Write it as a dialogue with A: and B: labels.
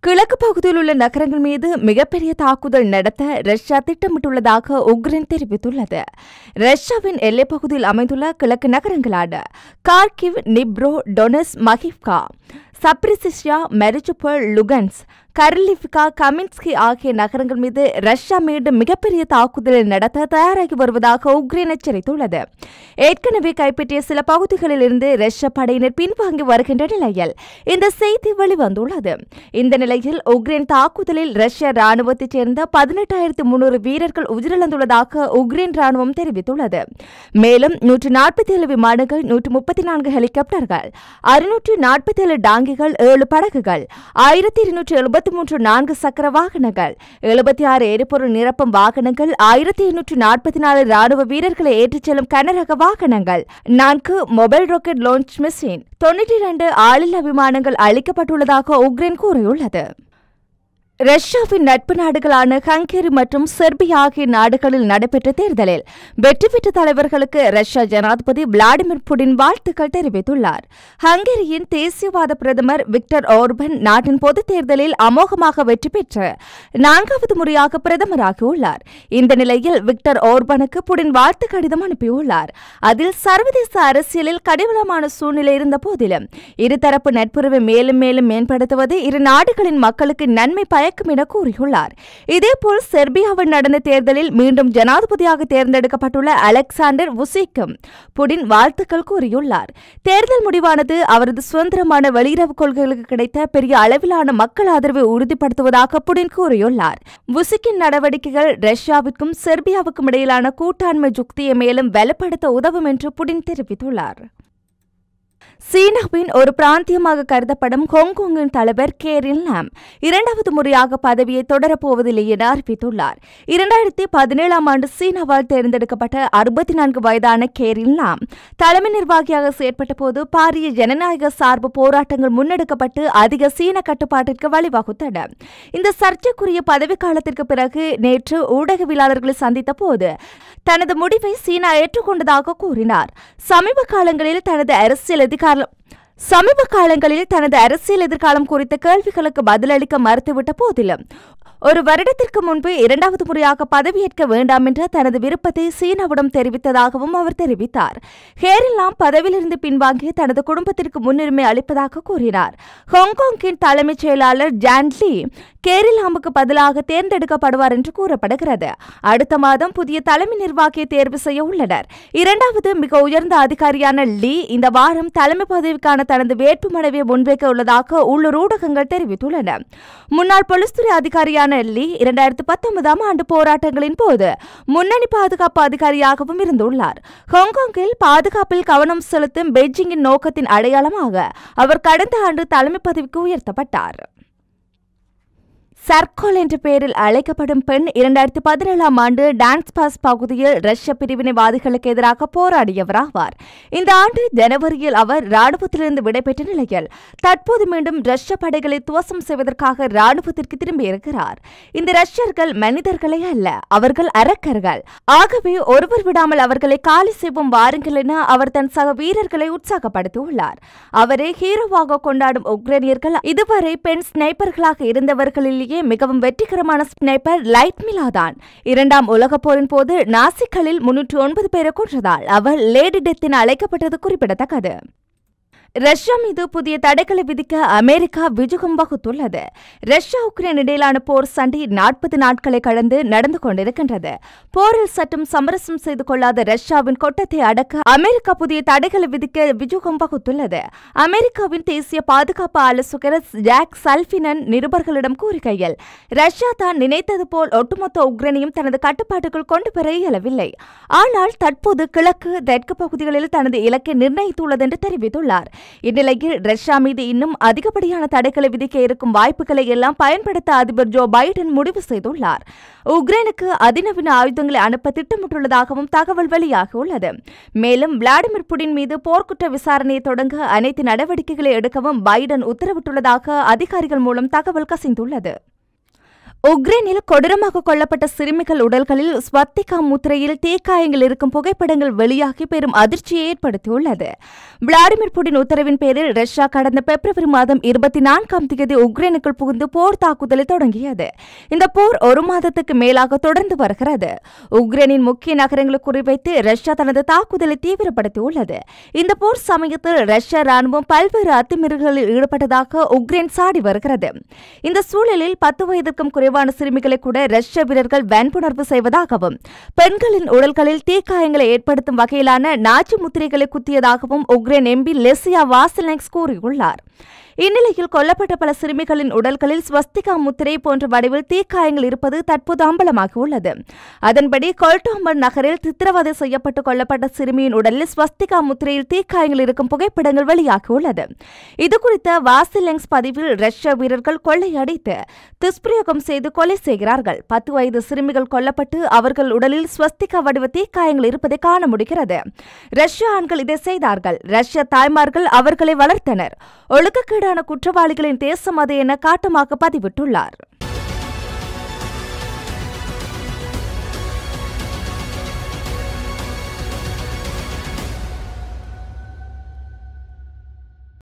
A: கிழக்கு பகுதியில் உள்ள நகரங்கள் மீது மிகப்பெரிய தாக்குதல் நடத்த ரஷ்யா திட்டமிட்டுள்ளதாக உக்ரைன் தெரிவித்துள்ளது ரஷ்யாவின் எல்லைப் பகுதியில் அமைந்துள்ள கிழக்கு நகரங்களான கார்கிவ் நிப்ரோ டொனஸ் மகிவ்கா சப்ரிசிஷியா மெரிஜுபோல் லுகன்ஸ் கர்லிவ்கா கமின்ஸ்கி ஆகிய நகரங்கள் மீது ரஷ்யா மீண்டும் மிகப்பெரிய தாக்குதலை நடத்த தயாராகி வருவதாக உக்ரைன் எச்சரித்துள்ளது ஏற்கனவே கைப்பற்றிய சில பகுதிகளில் இருந்து ரஷ்ய படையினர் பின்வாங்கி வருகின்ற நிலையில் இந்த செய்தி வெளிவந்துள்ளது இந்த நிலையில் உக்ரைன் தாக்குதலில் ரஷ்ய ராணுவத்தைச் சேர்ந்த பதினெட்டாயிரத்து முன்னூறு வீரர்கள் உயிரிழந்துள்ளதாக உக்ரைன் ராணுவம் தெரிவித்துள்ளது மேலும் நூற்று நாற்பத்தி ஏழு விமானங்கள் நூற்று முப்பத்தி நான்கு ஹெலிகாப்டர்கள் அறுநூற்று நாற்பத்தி ஏழு டாங்கிகள் ஏழு படகுகள் ஆயிரத்தி இருநூற்று எழுபத்தி மூன்று நான்கு சக்கர வாகனங்கள் எழுபத்தி ஆறு எரிபொருள் நிரப்பும் வாகனங்கள் ஆயிரத்தி எண்ணூற்று நாற்பத்தி நாலு ராணுவ வீரர்களை ஏற்றிச் செல்லும் கனரக வாகனங்கள் நான்கு மொபைல் ராக்கெட் லான்ச் மிஷின் தொன்னூற்றி இரண்டு ஆளில்லா விமானங்கள் அளிக்கப்பட்டுள்ளதாக உக்ரைன் கூறியுள்ளது ரஷ்யாவின் நட்பு நாடுகளான ஹங்கேரி மற்றும் செர்பியா ஆகிய நாடுகளில் நடைபெற்ற தேர்தலில் வெற்றி பெற்ற தலைவர்களுக்கு ரஷ்யா ஜனாதிபதி விளாடிமிர் புடின் வாழ்த்துக்கள் தெரிவித்துள்ளார் ஹங்கேரியின் தேசியவாத பிரதமர் விக்டர் ஓர்பன் நாட்டின் பொதுத் தேர்தலில் அமோகமாக வெற்றி பெற்று நான்காவது முறையாக பிரதமராகியுள்ளார் இந்த நிலையில் விக்டர் ஓர்பனுக்கு புடின் வாழ்த்து கடிதம் அனுப்பியுள்ளார் அதில் சர்வதேச அரசியலில் கடினமான சூழ்நிலை இருந்த போதிலும் இருதரப்பு நட்புறவை மேலும் மேலும் மேம்படுத்துவது இரு நாடுகளின் மக்களுக்கு நன்மை பயக்கும் என கூறியுள்ளார் இதேபோல் செர்பியாவில் நடந்த தேர்தலில் மீண்டும் ஜனாதிபதியாக தேர்ந்தெடுக்கப்பட்டுள்ள அலெக்சாண்டர் வுசிக்கும் புடின் வாழ்த்துக்கள் கூறியுள்ளார் தேர்தல் முடிவானது அவரது சுதந்திரமான வெளியுறவு கொள்கைகளுக்கு கிடைத்த பெரிய அளவிலான மக்கள் ஆதரவை உறுதிப்படுத்துவதாக புடின் கூறியுள்ளார் வுசிக்கின் நடவடிக்கைகள் ரஷ்யாவிற்கும் செர்பியாவுக்கும் இடையிலான கூட்டாண்மை யுக்தியை மேலும் வலுப்படுத்த உதவும் என்று புடின் தெரிவித்துள்ளார் சீனாவின் ஒரு பிராந்தியமாக கருதப்படும் ஹாங்காங்கின் தலைவர் கேரின் லாம் இரண்டாவது முறையாக பதவியை தொடரப்போவதில்லை என அறிவித்துள்ளார் இரண்டாயிரத்தி பதினேழாம் ஆண்டு சீனாவால் தேர்ந்தெடுக்கப்பட்ட அறுபத்தி நான்கு வயதான கேரின் லாம் தலைமை நிர்வாகியாக செயற்பட்ட போது பாரிய ஜனநாயக சார்பு போராட்டங்கள் முன்னெடுக்கப்பட்டு அதிக சீன கட்டுப்பாட்டிற்கு வழிவகுத்தன இந்த சர்ச்சைக்குரிய பதவிக்காலத்திற்கு பிறகு நேற்று ஊடகவியலாளர்களை சந்தித்த போது தனது முடிவை சீனா ஏற்றுக்கொண்டதாக கூறினார் சமீப காலங்களில் தனது அரசியல் அதிகாரம் சமீப காலங்களில் தனது அரசியல் எதிர்காலம் குறித்த கேள்விகளுக்கு பதிலளிக்க மறுத்துவிட்ட போதிலும் ஒரு வருடத்திற்கு முன்பு இரண்டாவது முறையாக பதவியேற்க வேண்டாம் என்ற தனது விருப்பத்தை சீனாவிடம் தெரிவித்ததாகவும் அவர் தெரிவித்தார் ஹேரில்லாம் பதவியிலிருந்து பின்வாங்கி தனது குடும்பத்திற்கு முன்னுரிமை அளிப்பதாக கூறினார் ஹாங்காங்கின் தலைமைச் செயலாளர் ஜான் லீ கேரிலாமுக்கு பதிலாக தேர்ந்தெடுக்கப்படுவார் என்று கூறப்படுகிறது அடுத்த மாதம் புதிய தலைமை நிர்வாகியை தேர்வு செய்ய உள்ளனர் இரண்டாவது மிக உயர்ந்த அதிகாரியான லீ இந்த வாரம் தலைமை பதவிக்கான தனது வேட்புமனுவை முன்வைக்க உள்ளதாக உள்ளூர் ஊடகங்கள் தெரிவித்துள்ளன முன்னாள் போலீஸ்துறை அதிகாரியான லீ இரண்டாயிரத்து பத்தொன்பதாம் ஆண்டு போராட்டங்களின் போது முன்னணி பாதுகாப்பு அதிகாரியாகவும் இருந்துள்ளார் ஹாங்காங்கில் பாதுகாப்பில் கவனம் செலுத்தும் பெய்ஜிங்கின் நோக்கத்தின் அடையாளமாக அவர் கடந்த ஆண்டு தலைமை பதவிக்கு உயர்த்தப்பட்டார் சர்கோல் என்ற பெயரில் அழைக்கப்படும் பெண் இரண்டாயிரத்தி பதினேழாம் ஆண்டு டான்ஸ் பாஸ் பகுதியில் ரஷ்ய பிரிவினைவாதிகளுக்கு எதிராக போராடியவராவார் இந்த ஆண்டு ஜனவரியில் அவர் ராணுவத்திலிருந்து விடைபெற்ற நிலையில் தற்போது மீண்டும் ரஷ்ய படைகளை துவசம் செய்வதற்காக ராணுவத்திற்கு திரும்பியிருக்கிறார் இந்த ரஷ்யர்கள் மனிதர்களே அல்ல அவர்கள் அரக்கர்கள் ஆகவே ஒருவர் விடாமல் அவர்களை காலி செய்வோம் வாருங்கள் என அவர் தன் சக வீரர்களை உற்சாகப்படுத்தியுள்ளார் அவரை ஹீரோவாக கொண்டாடும் உக்ரைனியர்கள் இதுவரை பெண் ஸ்னைப்பர்களாக இருந்தவர்களிலேயே மிகவும் வெற்றிகரமான ஸ்னைப்பர் லைட் மிலாதான் இரண்டாம் உலகப் போரின் போது நாசிக்களில் முன்னூற்று ஒன்பது பேரை கொன்றதால் அவர் லேடி டெத் என அழைக்கப்பட்டது குறிப்பிடத்தக்கது ரஷ்யா மீது புதிய தடைகளை விதிக்க அமெரிக்கா விஜுகம் வகுத்துள்ளது ரஷ்யா உக்ரைன் இடையிலான போர் சண்டை நாற்பது நாட்களை கடந்து நடந்து கொண்டிருக்கின்றது போரில் சற்றும் சமரசம் செய்து கொள்ளாத ரஷ்யாவின் கொட்டத்தை அடக்க அமெரிக்கா புதிய தடைகளை விதிக்க விஜுகம் வகுத்துள்ளது அமெரிக்காவின் தேசிய பாதுகாப்பு ஆலோசகர் ஜாக் சல்பினன் நிருபர்களிடம் கூறுகையில் ரஷ்யா தான் நினைத்தது போல் ஒட்டுமொத்த உக்ரைனையும் தனது கட்டுப்பாட்டுக்குள் கொண்டு வர இயலவில்லை ஆனால் தற்போது கிழக்கு தெற்கு பகுதிகளில் தனது இலக்கை நிர்ணயித்துள்ளது என்று தெரிவித்துள்ளார் இந்நிலையில் ரஷ்யா மீது இன்னும் அதிகப்படியான தடைகளை விதிக்க இருக்கும் வாய்ப்புகளை எல்லாம் பயன்படுத்த அதிபர் ஜோ பைடன் முடிவு செய்துள்ளார் உக்ரைனுக்கு அதிநவீன ஆயுதங்களை அனுப்ப திட்டமிட்டுள்ளதாகவும் தகவல் வெளியாகியுள்ளது மேலும் விளாடிமிர் புடின் மீது போர்க்குற்ற விசாரணையை தொடங்க அனைத்து நடவடிக்கைகளை எடுக்கவும் பைடன் உத்தரவிட்டுள்ளதாக அதிகாரிகள் மூலம் தகவல் கசிந்துள்ளது உக்ரைனில் கொடூரமாக கொல்லப்பட்ட சிறுமிகள் உடல்களில் ஸ்வத்திகா முத்திரையில் தீக்காயங்கள் இருக்கும் புகைப்படங்கள் வெளியாகி பெரும் அதிர்ச்சியை ஏற்படுத்தியுள்ளது விளாடிமிர் புடின் உத்தரவின் பேரில் ரஷ்யா கடந்த பிப்ரவரி மாதம் இருபத்தி நான்காம் தேதி உக்ரைனுக்குள் புகுந்து போர் தாக்குதலை தொடங்கியது இந்த போர் ஒரு மாதத்துக்கு மேலாக தொடர்ந்து வருகிறது உக்ரைனின் முக்கிய நகரங்களை குறிவைத்து ரஷ்யா தனது தாக்குதலை தீவிரப்படுத்தியுள்ளது இந்த போர் சமயத்தில் ரஷ்ய ராணுவம் பல்வேறு அத்துமீறல்களில் ஈடுபட்டதாக உக்ரைன் சாடி வருகிறது இந்த சூழலில் பத்து வயதிற்கும் குறைவான சிறுமிகளை கூட ரஷ்ய வீரர்கள் வன்புணர்வு செய்வதாகவும் பெண்களின் உடல்களில் தீக்காயங்களை ஏற்படுத்தும் வகையிலான நாச்சி முத்திரைகளை குத்தியதாகவும் உக்ரைன் எம்பி லெசியா வாசலெக்ஸ் கூறியுள்ளார் இந்நிலையில் கொல்லப்பட்ட பல சிறுமிகளின் உடல்களில் ஸ்வஸ்திகா முத்திரை போன்ற வடிவில் தீக்காயங்கள் இருப்பது தற்போது அம்பலமாகியுள்ளது அதன்படி கொல்டாம்பர் நகரில் சித்திரவதை செய்யப்பட்டு கொல்லப்பட்ட சிறுமியின் உடலில் ஸ்வஸ்திகா முத்திரையில் தீக்காயங்கள் இருக்கும் புகைப்படங்கள் வெளியாகியுள்ளது இதுகுறித்த வாசிலெங்ஸ் பதிவில் ரஷ்ய வீரர்கள் கொள்ளையடித்து துஷ்பிரயோகம் செய்து கொலை செய்கிறார்கள் பத்து வயது சிறுமிகள் கொல்லப்பட்டு அவர்கள் உடலில் ஸ்வஸ்திகா வடிவ தீக்காயங்கள் இருப்பதை காண முடிகிறது ரஷ்ய ஆண்கள் இதை செய்தார்கள் ரஷ்ய தாய்மார்கள் அவர்களை வளர்த்தனர் ஒழுக்கக்கேடான குற்றவாளிகளின் தேசம் அது என காட்டமாக பதிவிட்டுள்ளார்